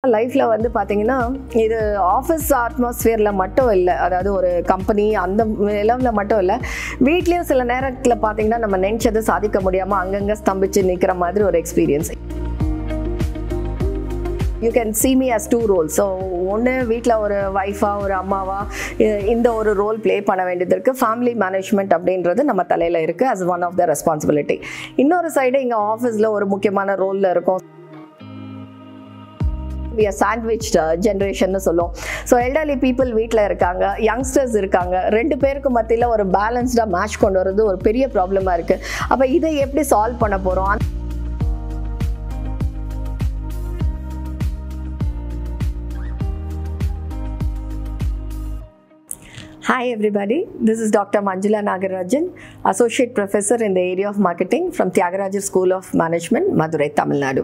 லைஃப்பில் வந்து பார்த்தீங்கன்னா இது ஆஃபீஸ் அட்மாஸ்ஃபியரில் மட்டும் இல்லை அதாவது ஒரு கம்பெனி அந்த லெவலில் மட்டும் இல்லை வீட்லேயும் சில நேரத்தில் பார்த்தீங்கன்னா நம்ம நினச்சதை சாதிக்க முடியாமல் அங்கங்கே ஸ்தம்பிச்சு நிற்கிற மாதிரி ஒரு experience you can see me as two role so ஒன்று வீட்டில் ஒரு ஒய்ஃபாக ஒரு அம்மாவா இ- இந்த ஒரு ரோல் ப்ளே பண்ண வேண்டியது இருக்குது ஃபேமிலி மேனேஜ்மெண்ட் அப்படின்றது நம்ம தலையில் இருக்குது as one of the responsibility இன்னொரு சைடு இங்கே ஆஃபீஸில் ஒரு முக்கியமான ரோலில் இருக்கும் we are sandwiched ஜென்ரேஷன்னு சொல்லுவோம் ஸோ elderly பீப்புள் வீட்டில் இருக்காங்க யங்ஸ்டர்ஸ் இருக்காங்க ரெண்டு பேருக்கு மத்தியில் ஒரு பேலன்ஸ்டாக மேட்ச் கொண்டு வரது ஒரு பெரிய ப்ராப்ளமாக இருக்குது அப்போ இதை எப்படி சால்வ் பண்ண போகிறோம் Hi everybody, this is Dr. Manjula Nagarajan, Associate Professor in the area of Marketing from Tyagarajar School of Management, Madurai, Tamil Nadu.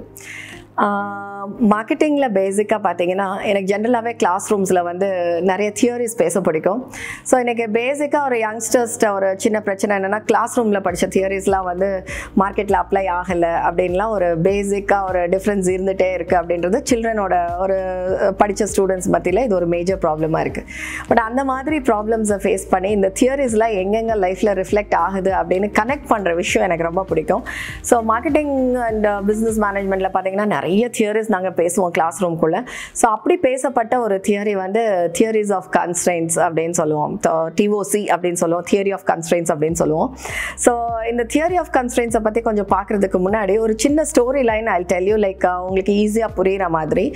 மார்க்கெட்டிங்கில் பேசிக்காக பார்த்தீங்கன்னா எனக்கு ஜென்ரலாகவே கிளாஸ் ரூம்ஸில் வந்து நிறைய தியரிஸ் பேச பிடிக்கும் ஸோ எனக்கு பேசிக்காக ஒரு யங்ஸ்டர்ஸ்ட்ட ஒரு சின்ன பிரச்சனை என்னென்னா கிளாஸ் ரூமில் படித்த தியரிஸ்லாம் வந்து மார்க்கெட்டில் அப்ளை ஆகலை அப்படின்லாம் ஒரு பேசிக்காக ஒரு டிஃப்ரென்ஸ் இருந்துகிட்டே இருக்குது அப்படின்றது சில்ட்ரனோட ஒரு படித்த ஸ்டூடெண்ட்ஸ் மத்தியில் இது ஒரு மேஜர் ப்ராப்ளமாக இருக்குது பட் அந்த மாதிரி ப்ராப்ளம்ஸை ஃபேஸ் பண்ணி இந்த தியரிஸ்லாம் எங்கெங்கே லைஃப்பில் ரிஃப்ளெக்ட் ஆகுது அப்படின்னு கனெக்ட் பண்ணுற விஷயம் எனக்கு ரொம்ப பிடிக்கும் ஸோ மார்க்கெட்டிங் அண்ட் பிஸ்னஸ் மேனேஜ்மெண்ட்டில் பார்த்தீங்கன்னா நிறைய தியரிஸ் நாங்கள் பேசுவோம் கிளாஸ் ரூம்குள்ளே ஸோ அப்படி பேசப்பட்ட ஒரு தியரி வந்து தியரிஸ் ஆஃப் கன்ஸ்ட்ரெயின்ஸ் அப்படின்னு சொல்லுவோம் டிஓசி அப்படின்னு சொல்லுவோம் தியரி ஆஃப் கன்ஸ்ட்ரெயின்ஸ் அப்படின்னு சொல்லுவோம் ஸோ இந்த தியரி ஆஃப் கன்ஸ்ட்ரெயின்ஸை பற்றி கொஞ்சம் பார்க்குறதுக்கு முன்னாடி ஒரு சின்ன story line I tell you like உங்களுக்கு ஈஸியாக புரிகிற மாதிரி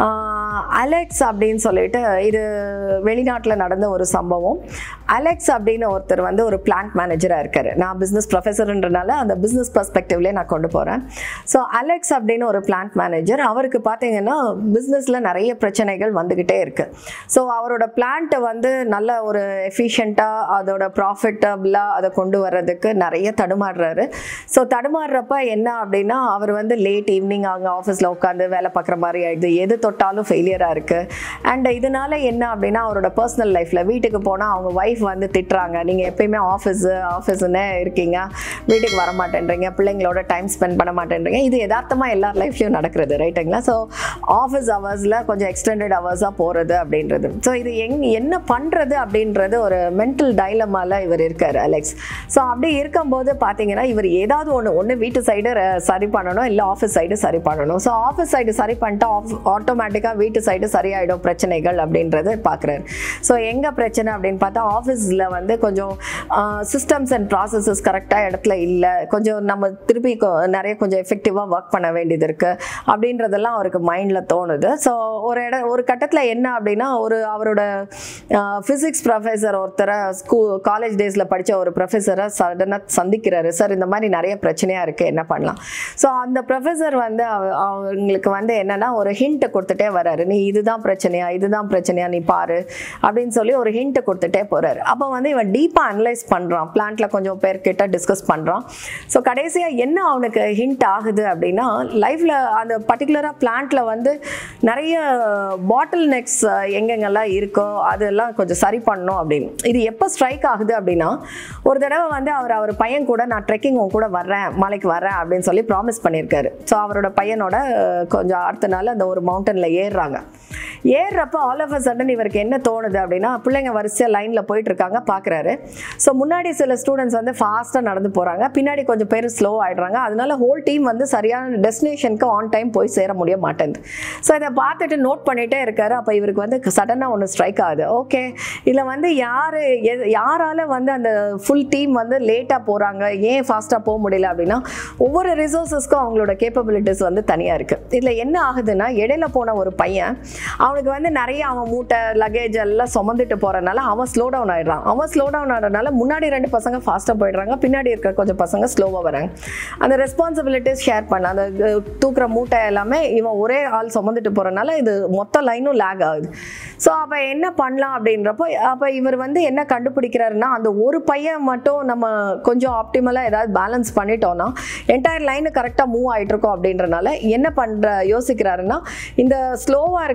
அலெக்ஸ் அப்படின்னு சொல்லிட்டு இது வெளிநாட்டில் நடந்த ஒரு சம்பவம் அலெக்ஸ் அப்படின்னு ஒருத்தர் வந்து ஒரு பிளான்ட் மேனேஜராக இருக்காரு நான் பிஸ்னஸ் ப்ரொஃபஸர்ன்றனால அந்த பிஸ்னஸ் பர்ஸ்பெக்டிவ்லேயே நான் கொண்டு போகிறேன் ஸோ அலெக்ஸ் அப்படின்னு ஒரு பிளான்ட் மேனேஜர் அவருக்கு பார்த்தீங்கன்னா பிஸ்னஸில் நிறைய பிரச்சனைகள் வந்துக்கிட்டே இருக்குது ஸோ அவரோட பிளான்ட்டை வந்து நல்ல ஒரு எஃபிஷியண்ட்டாக அதோட ப்ராஃபிட்டபிளாக அதை கொண்டு வர்றதுக்கு நிறைய தடுமாறுறாரு ஸோ தடுமாறுறப்ப என்ன அப்படின்னா அவர் வந்து லேட் ஈவினிங் அவங்க ஆஃபீஸில் உட்காந்து வேலை பார்க்குற மாதிரி ஆயிடுது எது தொட்டாலும் ஃபெயிலியராக இருக்குது அண்ட் இதனால என்ன அப்படின்னா அவரோட பர்சனல் லைஃப்பில் வீட்டுக்கு போனால் அவங்க ஒய்ஃப் வந்து திட்டுறாங்க நீங்கள் எப்பயுமே ஆஃபீஸு ஆஃபீஸுன்னு இருக்கீங்க வீட்டுக்கு வர மாட்டேன்றீங்க பிள்ளைங்களோட டைம் ஸ்பெண்ட் பண்ண மாட்டேன்றீங்க இது யதார்த்தமாக எல்லார் லைஃப்லையும் நடக்கிறது ரைட்டுங்களா ஸோ ஆஃபீஸ் ஹவர்ஸில் கொஞ்சம் எக்ஸ்டெண்டட் ஹவர்ஸாக போகிறது அப்படின்றது ஸோ இது எங் என்ன பண்ணுறது அப்படின்றது ஒரு மென்டல் டைலமால இவர் இருக்கார் அலெக்ஸ் ஸோ அப்படி இருக்கும்போது பார்த்தீங்கன்னா இவர் ஏதாவது ஒன்று ஒன்று வீட்டு சைடு சரி பண்ணணும் இல்லை ஆஃபீஸ் சைடு சரி பண்ணணும் ஸோ ஆஃபீஸ் சைடு சரி பண்ணிட்டா ஆஃப் ஆட்டோமேட்டிக்காக வீட்டு சைடு சரியாயிடும் பிரச்சனைகள் அப்படின்றது பார்க்குறாரு ஸோ எங்கே பிரச்சனை அப்படின்னு பார்த்தா ஆஃபீஸில் வந்து கொஞ்சம் சிஸ்டம்ஸ் அண்ட் ப்ராசஸஸ் கரெக்டாக இடத்துல இல்லை கொஞ்சம் நம்ம திருப்பி கொ- நிறைய கொஞ்சம் எஃபெக்டிவாக ஒர்க் பண்ண வேண்டியது இருக்குது அப்படின்றதெல்லாம் அவருக்கு மைண்டில் தோணுது ஸோ ஒரு இட ஒரு கட்டத்தில் என்ன அப்படின்னா ஒரு அவரோட ஃபிசிக்ஸ் ப்ரொஃபஸர் ஒருத்தரை ஸ்கூ காலேஜ் டேஸில் படித்த ஒரு ப்ரொஃபஸரை சடனாக சந்திக்கிறாரு சார் இந்த மாதிரி நிறைய பிரச்சனையாக இருக்குது என்ன பண்ணலாம் ஸோ அந்த ப்ரொஃபஸர் வந்து அவ- அவங்களுக்கு வந்து என்னன்னா ஒரு ஹிண்ட்டை கொடுத்துட்டே வராரு நீ இதுதான் பிரச்சனையா இதுதான் பிரச்சனையா நீ பாரு அப்படின்னு சொல்லி ஒரு ஹிண்ட்டை கொடுத்துட்டே போறாரு அப்போ வந்து இவன் டீப்பாக அனலைஸ் பண்ணுறான் பிளான்ட்ல கொஞ்சம் பேர்கிட்ட டிஸ்கஸ் பண்ணுறான் ஸோ கடைசியாக என்ன அவனுக்கு ஹிண்ட் ஆகுது அப்படின்னா லைஃப்பில் அந்த பர்டிகுலராக பிளான்ட்ல வந்து நிறைய பாட்டில் நெக்ஸ் எங்கெங்கெல்லாம் இருக்கோ அதெல்லாம் கொஞ்சம் சரி பண்ணணும் அப்படின்னு இது எப்போ ஸ்ட்ரைக் ஆகுது அப்படின்னா ஒரு தடவை வந்து அவர் அவர் பையன் கூட நான் ட்ரெக்கிங் உன் கூட வர்றேன் மலைக்கு வர்றேன் அப்படின்னு சொல்லி ப்ராமிஸ் பண்ணியிருக்காரு ஸோ அவரோட பையனோட அஹ், கொஞ்சம் அடுத்த நாள் அந்த ஒரு மவுண்டனில் ஏறுறாங்க ஏறுறப்ப ஆல் ஆஃப் அ சடன் இவருக்கு என்ன தோணுது அப்படின்னா பிள்ளைங்க வரிசையாக லைனில் போயிட்டு இருக்காங்க பார்க்குறாரு ஸோ முன்னாடி சில ஸ்டூடெண்ட்ஸ் வந்து ஃபாஸ்ட்டாக நடந்து போகிறாங்க பின்னாடி கொஞ்சம் பேர் ஸ்லோ ஆயிடுறாங்க அதனால ஹோல் டீம் வந்து சரியான டெஸ்டினேஷனுக்கு ஆன் டைம் போய் சேர முடிய மாட்டேங்குது ஸோ இதை பார்த்துட்டு நோட் பண்ணிகிட்டே இருக்காரு அப்போ இவருக்கு வந்து சடனாக ஒன்று ஸ்ட்ரைக் ஆகுது ஓகே இதில் வந்து யார் யாரால வந்து அந்த ஃபுல் டீம் வந்து லேட்டாக போகிறாங்க ஏன் ஃபாஸ்ட்டாக போக முடியல அப்படின்னா ஒவ்வொரு ரிசோர்ஸஸ்க்கும் அவங்களோட கேப்பபிலிட்டிஸ் வந்து தனியாக இருக்குது இதில் என்ன ஆகுதுன்னா இடையில போன ஒரு பையன் அவனுக்கு வந்து நிறைய அவன் மூட்டை லக்கேஜ் எல்லாம் சுமந்துட்டு போகிறனால அவன் ஸ்லோ டவுன் ஆயிடுறான் அவன் ஸ்லோ டவுன் ஆகிறதுனால முன்னாடி ரெண்டு பசங்க ஃபாஸ்ட்டாக போயிடுறாங்க பின்னாடி இருக்கிற கொஞ்சம் பசங்க ஸ்லோவாக வராங்க அந்த ரெஸ்பான்சிபிலிட்டிஸ் ஷேர் பண்ண அந்த அஹ், தூக்குற மூட்டை எல்லாமே இவன் ஒரே ஆள் சுமந்துட்டு போகிறனால இது மொத்த லைனும் லேக் ஆகுது ஸோ அப்போ என்ன பண்ணலாம் அப்படின்றப்போ அப்போ இவர் வந்து என்ன கண்டுபிடிக்கிறாருன்னா அந்த ஒரு பையன் மட்டும் நம்ம கொஞ்சம் ஆப்டிமலாக ஏதாவது பேலன்ஸ் பண்ணிட்டோம்னா என்டையர் லைனு கரெக்டாக மூவ் ஆகிட்டு இருக்கோம் அப்படின்றனால என்ன பண்ணுற யோசிக்கிறாருன்னா இந்த ஸ்லோவாக இருக்கிற பையன்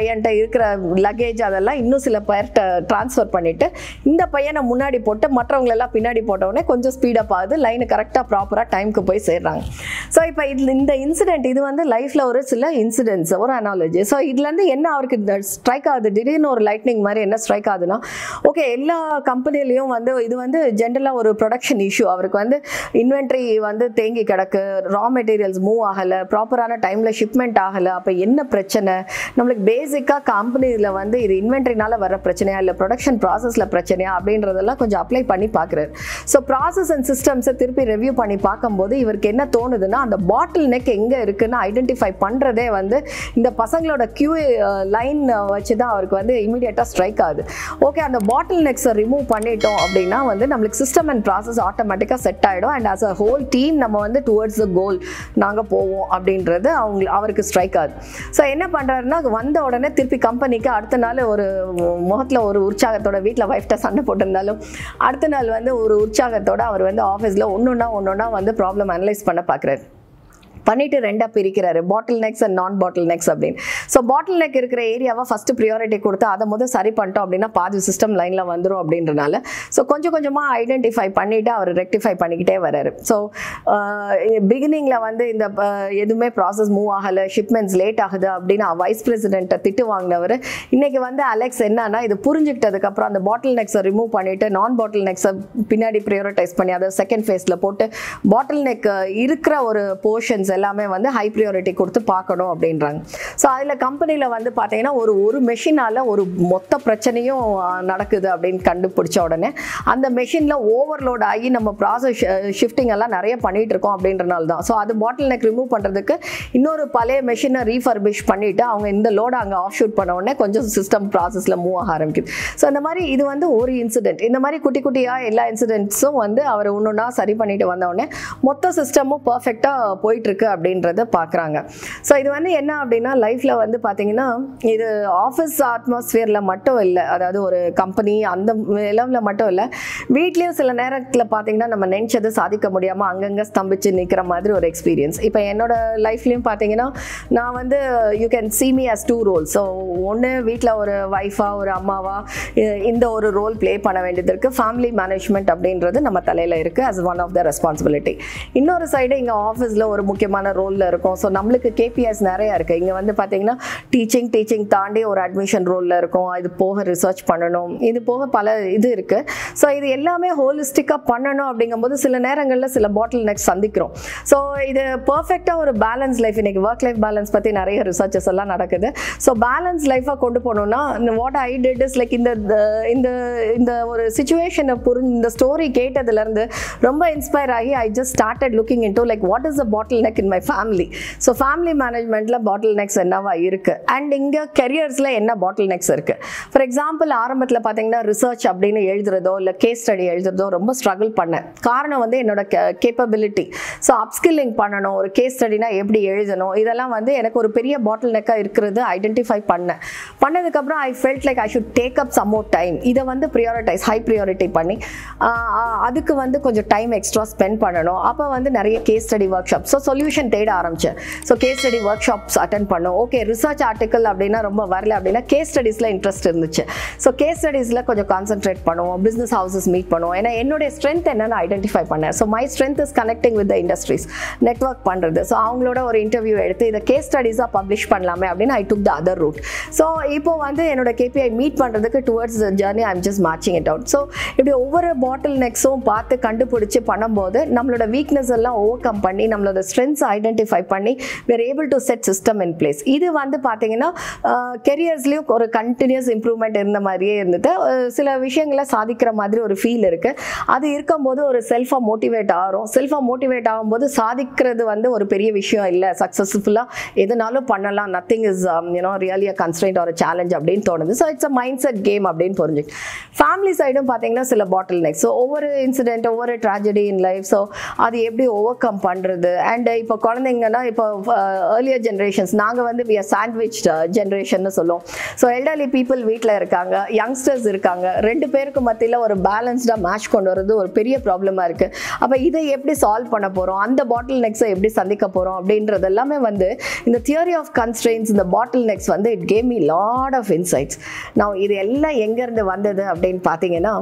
பையன்கிட்ட இருக்கிற லக்கேஜ் அதெல்லாம் இன்னும் சில பேர்கிட்ட ட்ரான்ஸ்ஃபர் பண்ணிட்டு இந்த பையனை முன்னாடி போட்டு மற்றவங்களெல்லாம் பின்னாடி போட்டவுடனே கொஞ்சம் ஸ்பீடப் ஆகுது லைனு கரெக்டாக ப்ராப்பராக டைமுக்கு போய் சேர்றாங்க ஸோ இப்போ இதில் இந்த இன்சிடென்ட் இது வந்து லைஃப்பில் ஒரு சில இன்சிடென்ட்ஸ் ஒரு அனாலஜி ஸோ இதுலேருந்து என்ன அவருக்கு ஸ்ட்ரைக் ஆகுது திடீர்னு ஒரு லைட்னிங் மாதிரி என்ன ஸ்ட்ரைக் ஆகுதுன்னா ஓகே எல்லா கம்பெனிலையும் வந்து இது வந்து ஜென்ரலாக ஒரு ப்ரொடக்ஷன் இஷ்யூ அவருக்கு வந்து இன்வென்ட்ரி வந்து தேங்கி கிடக்கு ரா மெட்டீரியல்ஸ் மூவ் ஆகலை ப்ராப்பரான டைமில் ஷிப்மெண்ட் ஆகலை அப்போ என்ன பிரச்சனை நம்மளுக்கு பேசிக்காக கம்பெனியில் வந்து இது இன்வென்ட்ரினால வர பிரச்சனையா இல்லை ப்ரொடக்ஷன் ப்ராசஸில் பிரச்சனையா அப்படின்றதெல்லாம் கொஞ்சம் அப்ளை பண்ணி பார்க்குறாரு ஸோ ப்ராசஸ் அண்ட் சிஸ்டம்ஸை திருப்பி ரிவ்யூ பண்ணி பார்க்கும்போது இவருக்கு என்ன தோணுதுன்னா அந்த பாட்டில் நெக் எங்கே இருக்குன்னு ஐடென்டிஃபை பண்ணுறதே வந்து இந்த பசங்களோட கியூ லைன் வச்சு தான் அவருக்கு வந்து இமீடியட்டாக ஸ்ட்ரைக் ஆகுது ஓகே அந்த பாட்டில் நெக்ஸை ரிமூவ் பண்ணிட்டோம் அப்படின்னா வந்து நம்மளுக்கு சிஸ்டம் அண்ட் ப்ராசஸ் ஆட்டோமேட்டிக்காக செட் ஆகிடும் and as a whole team நம்ம வந்து டுவர்ட்ஸ் த கோல் நாங்கள் போவோம் அப்படின்றது அவங்க அவருக்கு ஸ்ட்ரைக் ஆகுது ஸோ என்ன பண்ணுறாருன்னா வந்த உடனே திருப்பி கம்பெனிக்கு அடுத்த நாள் ஒரு முகத்தில் ஒரு உற்சாகத்தோட வீட்டில் ஒய்ஃப்ட்ட சண்டை போட்டிருந்தாலும் அடுத்த நாள் வந்து ஒரு உற்சாகத்தோட அவர் வந்து ஆஃபீஸில் ஒன்று ஒன்றா ஒன்று ஒன்றா வந்து ப்ராப்ளம் அனலைஸ் பண்ண பார்க்குறாரு பண்ணிட்டு ரெண்டாக பிரிக்கிறாரு பாட்டில் நெக்ஸ் அண்ட் நான் பாட்டில் நெக்ஸ் அப்படின்னு ஸோ பாட்டில் நெக் இருக்கிற ஏரியாவை ஃபஸ்ட்டு ப்ரியாரிட்டி கொடுத்து அதை முதல் சரி பண்ணிட்டோம் அப்படின்னா பாதி சிஸ்டம் லைனில் வந்துடும் அப்படின்றனால ஸோ கொஞ்சம் கொஞ்சமாக ஐடென்டிஃபை பண்ணிவிட்டு அவர் ரெக்டிஃபை பண்ணிக்கிட்டே வராரு ஸோ பிகினிங்கில் வந்து இந்த அஹ், எதுவுமே ப்ராசஸ் மூவ் ஆகலை ஷிப்மெண்ட்ஸ் லேட் ஆகுது அப்படின்னு வைஸ் பிரசிடென்ட்டை திட்டு வாங்கினவர் இன்னைக்கு வந்து அலெக்ஸ் என்னன்னா இது புரிஞ்சுக்கிட்டதுக்கப்புறம் அந்த பாட்டில் நெக்ஸை ரிமூவ் பண்ணிவிட்டு நான் பாட்டில் நெக்ஸை பின்னாடி ப்ரியோரிட்டைஸ் பண்ணி அதை செகண்ட் ஃபேஸில் போட்டு பாட்டில் நெக் இருக்கிற ஒரு போர்ஷன்ஸ் எல்லாமே வந்து ஹை ப்ரியாரிட்டி கொடுத்து பார்க்கணும் அப்படின்றாங்க ஸோ அதில் கம்பெனியில் வந்து பார்த்தீங்கன்னா ஒரு ஒரு மெஷினால் ஒரு மொத்த பிரச்சனையும் ஆஹ், நடக்குது அப்படின்னு கண்டுபிடிச்ச உடனே அந்த மெஷினில் ஓவர்லோட் ஆகி நம்ம ப்ராசஸ் ஷிஃப்டிங் எல்லாம் நிறைய பண்ணிட்டு இருக்கோம் அப்படின்றனால தான் ஸோ அது பாட்டில் நெக் ரிமூவ் பண்ணுறதுக்கு இன்னொரு பழைய மெஷினை ரீஃபர்பிஷ் பண்ணிவிட்டு அவங்க இந்த லோடை அங்கே ஆஃப் ஷூட் பண்ண உடனே கொஞ்சம் சிஸ்டம் ப்ராசஸில் மூவ் ஆக ஆரம்பிக்குது ஸோ இந்த மாதிரி இது வந்து ஒரு இன்சிடென்ட் இந்த மாதிரி குட்டி குட்டியாக எல்லா இன்சிடென்ட்ஸும் வந்து அவர் ஒன்று ஒன்றா சரி பண்ணிட்டு வந்த உடனே மொத்த சிஸ்டமும் பர்ஃபெக்டாக போயிட்டுருக்கு அப்படின்றத பார்க்குறாங்க ஸோ இது வந்து என்ன அப்படின்னா லைஃப்பில் வந்து பார்த்தீங்கன்னா இது ஆஃபீஸ் அட்மாஸ்ஃபியரில் மட்டும் இல்லை அதாவது ஒரு கம்பெனி அந்த லெவலில் மட்டும் இல்லை வீட்லேயும் சில நேரத்தில் பார்த்தீங்கன்னா நம்ம நினச்சதை சாதிக்க முடியாமல் அங்கங்கே ஸ்தம்பிச்சு நிற்கிற மாதிரி ஒரு எக்ஸ்பீரியன்ஸ் இப்போ என்னோட லைஃப்லேயும் பார்த்தீங்கன்னா நான் வந்து you can see me as two role so ஒன்று வீட்டில் ஒரு ஒய்ஃபாக ஒரு அம்மாவா இ- இந்த ஒரு ரோல் ப்ளே பண்ண வேண்டியது இருக்குது ஃபேமிலி மேனேஜ்மெண்ட் அப்படின்றது நம்ம தலையில் இருக்குது as one of the responsibility இன்னொரு சைடு இங்கே ஆஃபீஸில் ஒரு முக்கியமான ரோலில் இருக்கும் ஸோ நம்மளுக்கு கேபிஎஸ் நிறையா இருக்குது இங்கே வந்து பார்த்தீங்கன்னா டீச்சிங் டீச்சிங் தாண்டி ஒரு அட்மிஷன் ரோலில் இருக்கும் இது போக ரிசர்ச் பண்ணணும் இது போக பல இது இருக்குது ஸோ இது எல்லாமே ஹோலிஸ்டிக்காக பண்ணணும் அப்படிங்கும்போது சில நேரங்களில் சில பாட்டில் நெக்ஸ்ட் சந்திக்கிறோம் ஸோ இது பர்ஃபெக்டாக ஒரு பேலன்ஸ் லைஃப் இன்னைக்கு ஒர்க் லைஃப் பேலன்ஸ் பற்றி நிறைய ரிசர்ச்சஸ் எல்லாம் நடக்குது ஸோ பேலன்ஸ் லைஃபாக கொண்டு போகணுன்னா what I did is like இந்த the- இந்த இந்த ஒரு சுச்சுவேஷனை புரிஞ்சு இந்த ஸ்டோரி கேட்டதுலேருந்து ரொம்ப இன்ஸ்பயர் ஆகி I just started looking in like what is the bottleneck in my family so family மேனேஜ்மெண்ட்டில் பாட்டில் நெக்ஸ் என்னவா இருக்குது அண்ட் இங்கே கெரியர்ஸில் என்ன பாட்டில் நெக்ஸ் இருக்குது ஃபார் எக்ஸாம்பிள் ஆரம்பத்தில் பார்த்தீங்கன்னா ரிசர்ச் அப்படின்னு எழுதுறதோ இல்லை கேஸ் ஸ்டடி எழுதுறதோ ரொம்ப ஸ்ட்ரகிள் பண்ணேன் காரணம் வந்து என்னோட கேப்பபிலிட்டி ஸோ அப்ஸ்கில்லிங் பண்ணணும் ஒரு கேஸ் ஸ்டடினா எப்படி எழுதணும் இதெல்லாம் வந்து எனக்கு ஒரு பெரிய பாட்டில் நெக்காக இருக்கிறது ஐடென்டிஃபை பண்ணேன் பண்ணதுக்கப்புறம் I felt like I should take up some more time இதை வந்து ப்ரியாரிட்டைஸ் ஹை ப்ரியாரிட்டி பண்ணி ஆஹ் ஆஹ் அதுக்கு வந்து கொஞ்சம் டைம் எக்ஸ்ட்ரா ஸ்பெண்ட் பண்ணணும் அப்போ வந்து நிறைய case study workshop so solution தேட ஆரம்பித்தேன் so case study workshops attend பண்ணோம் ஓகே ரிசர்ச் ஆர்டிக்கல் அப்படின்னா ரொம்ப வரல அப்படின்னா கேஸ் ஸ்டடீஸில் இன்ட்ரெஸ்ட் இருந்துச்சு ஸோ கேஸ் ஸ்டடீஸில் கொஞ்சம் கான்சென்ட்ரேட் பண்ணுவோம் பிஸ்னஸ் ஹவுசஸ் மீட் பண்ணுவோம் ஏன்னா என்னுடைய ஸ்ட்ரென்த் என்னன்னு ஐடென்டிஃபை பண்ணேன் so my strength is connecting with the industries network பண்ணுறது ஸோ அவங்களோட ஒரு இன்டர்வியூ எடுத்து இதை கேஸ் ஸ்டடீஸாக பப்ளிஷ் பண்ணலாமே அப்படின்னு I took the other route so இப்போ வந்து என்னோட கேபிஐ மீட் பண்ணுறதுக்கு towards the journey I'm just matching it out so இப்படி ஒவ்வொரு பாட்டில் நெக்ஸும் பார்த்து கண்டுபிடிச்சி பண்ணும்போது நம்மளோட வீக்னஸ் எல்லாம் ஓவர் கம் பண்ணி நம்மளோட ஸ்ட்ரென்த்ஸ் ஐடென்டிஃபை பண்ணி we're able to set system in place இது வந்து பார்த்தீங்கன்னா கெரியர்ஸ்லேயும் ஒரு கண்டினியூஸ் இம்ப்ரூவ்மெண்ட் இருந்த மாதிரியே இருந்தது அஹ் சில விஷயங்களை சாதிக்கிற மாதிரி ஒரு ஃபீல் இருக்குது அது இருக்கும்போது ஒரு செல்ஃபாக மோட்டிவேட் ஆகிறோம் செல்ஃபாக மோட்டிவேட் ஆகும்போது சாதிக்கிறது வந்து ஒரு பெரிய விஷயம் இல்லை சக்ஸஸ்ஃபுல்லாக எதுனாலும் பண்ணலாம் nothing is you know really a constant ஒரு சேலஞ்ச் அப்படின்னு தோணுது so it's a mindset game அப்படின்னு புரிஞ்சுக்கு ஃபேமிலி சைடும் பார்த்தீங்கன்னா சில பாட்டில் நெக் ஸோ ஒவ்வொரு இன்சிடென்ட் ஒவ்வொரு ட்ராஜடி இன் லைஃப் ஸோ அது எப்படி ஓவர் கம் பண்ணுறது அண்ட் இப்போ இப்போ குழந்தைங்கன்னா இப்போ ஏர்லியர் ஜென்ரேஷன்ஸ் நாங்கள் வந்து வி சாண்ட்விச் ஜென்ரேஷன்னு சொல்லுவோம் ஸோ எல்டர்லி பீப்புள் வீட்டில் இருக்காங்க யங்ஸ்டர்ஸ் இருக்காங்க ரெண்டு பேருக்கு மத்தியில் ஒரு பேலன்ஸ்டாக மேட்ச் கொண்டு வரது ஒரு பெரிய ப்ராப்ளமாக இருக்குது அப்போ இதை எப்படி சால்வ் பண்ண போகிறோம் அந்த பாட்டில் நெக்ஸை எப்படி சந்திக்க போகிறோம் அப்படின்றது எல்லாமே வந்து இந்த தியரி ஆஃப் கன்ஸ்ட்ரெயின்ஸ் இந்த பாட்டில் நெக்ஸ் வந்து it came me lot of insights நான் இது எல்லாம் எங்கேருந்து வந்தது அப்படின்னு பார்த்தீங்கன்னா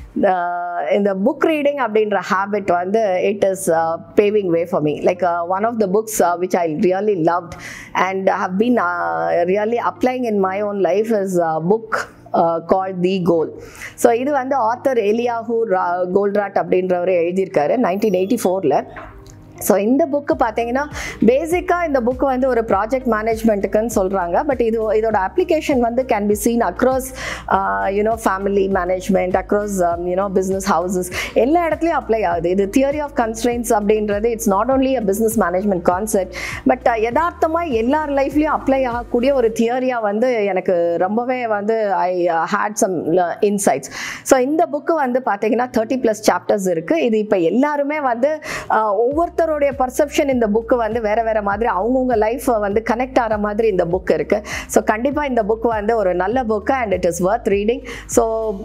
இந்த புக் ரீடிங் அப்படின்ற ஹேபிட் வந்து it is paving way for me like one of the books which I really loved and have been really applying in my own life is book call the goal so இது வந்து author Eliyahu Goldratt அப்படின்றவர் எழுதியிருக்காரு nineteen eighty ஃபோரில் so இந்த book பார்த்தீங்கன்னா பேசிக்காக இந்த book வந்து ஒரு ப்ராஜெக்ட் மேனேஜ்மெண்ட்டுக்குன்னு சொல்கிறாங்க பட் இது இதோட அப்ளிகேஷன் வந்து can be seen across you know family management across you know business houses எல்லா இடத்துலையும் அப்ளை ஆகுது இது தியரி ஆஃப் கன்ஸ்ட்ரெயின்ஸ் அப்படின்றது it's not only a business management concept but யதார்த்தமாக எல்லார் லைஃப்லையும் அப்ளை ஆகக்கூடிய ஒரு தியரியாக வந்து எனக்கு ரொம்பவே வந்து I hate some insights so இந்த புக்கு வந்து பார்த்தீங்கன்னா தேர்ட்டி ப்ளஸ் சாப்டர்ஸ் இருக்குது இது இப்போ எல்லாருமே வந்து ஒவ்வொருத்தர் ஒவ்வொருத்தருடைய பர்செப்ஷன் இந்த புக்கு வந்து வேற வேற மாதிரி அவங்கவுங்க லைஃப் வந்து கனெக்ட் ஆகிற மாதிரி இந்த புக் இருக்கு ஸோ கண்டிப்பாக இந்த புக் வந்து ஒரு நல்ல book and it is worth reading so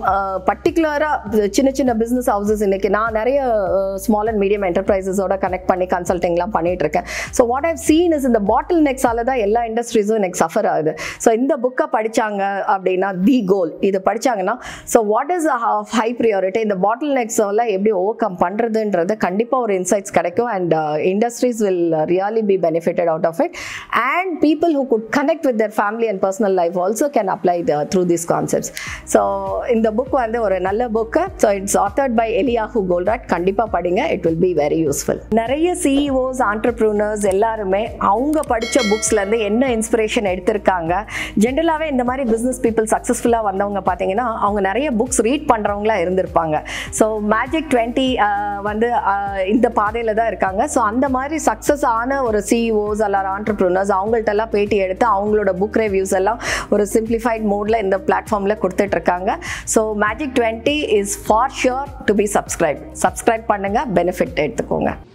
பர்டிகுலராக சின்ன சின்ன பிஸ்னஸ் ஹவுசஸ் இன்னைக்கு நான் நிறைய ஸ்மால் அண்ட் மீடியம் என்டர்பிரைசஸோட கனெக்ட் பண்ணி கன்சல்டிங்லாம் பண்ணிட்டு இருக்கேன் so what I've seen is இந்த பாட்டில் நெக்ஸால தான் எல்லா இண்டஸ்ட்ரீஸும் எனக்கு சஃபர் ஆகுது ஸோ இந்த புக்கை படிச்சாங்க அப்படின்னா தி கோல் இது படிச்சாங்கன்னா so what is high priority இந்த பாட்டில் நெக்ஸ் எல்லாம் எப்படி ஓவர் கம் பண்ணுறதுன்றது கண்டிப்பாக ஒரு இன்சைட்ஸ் கிடைக்கும் and uh, industries will uh, really be benefited out of it and people who could connect with their family and personal life also can apply the, through these concepts so இந்த book வந்து ஒரு நல்ல book so it's authored by Eliyahu Goldratt கண்டிப்பாக படிங்க it will be very useful நிறைய CEOs entrepreneurs எல்லாருமே அவங்க படித்த புக்ஸ்லேருந்து என்ன இன்ஸ்பிரேஷன் எடுத்திருக்காங்க ஜென்ரலாகவே இந்த மாதிரி பிஸ்னஸ் பீப்புள் சக்ஸஸ்ஃபுல்லாக வந்தவங்க பார்த்தீங்கன்னா அவங்க நிறைய புக்ஸ் ரீட் பண்ணுறவங்களா இருந்திருப்பாங்க ஸோ மேஜிக் டுவெண்ட்டி வந்து இந்த பாதையில் தான் இருக்காங்க ஸோ அந்த மாதிரி சக்ஸஸ் ஆன ஒரு சிஇஓஸ் அல்லது ஆண்டர்ப்ரூனர்ஸ் அவங்கள்ட்ட எல்லாம் பேட்டி எடுத்து அவங்களோட புக் ரிவ்யூஸ் எல்லாம் ஒரு சிம்பிளிஃபைட் மோடில் இந்த பிளாட்ஃபார்மில் கொடுத்துட்டு இருக்காங்க so magic twenty is for sure to be subscribe subscribe பண்ணுங்கள் பெனிஃபிட் எடுத்துக்கோங்க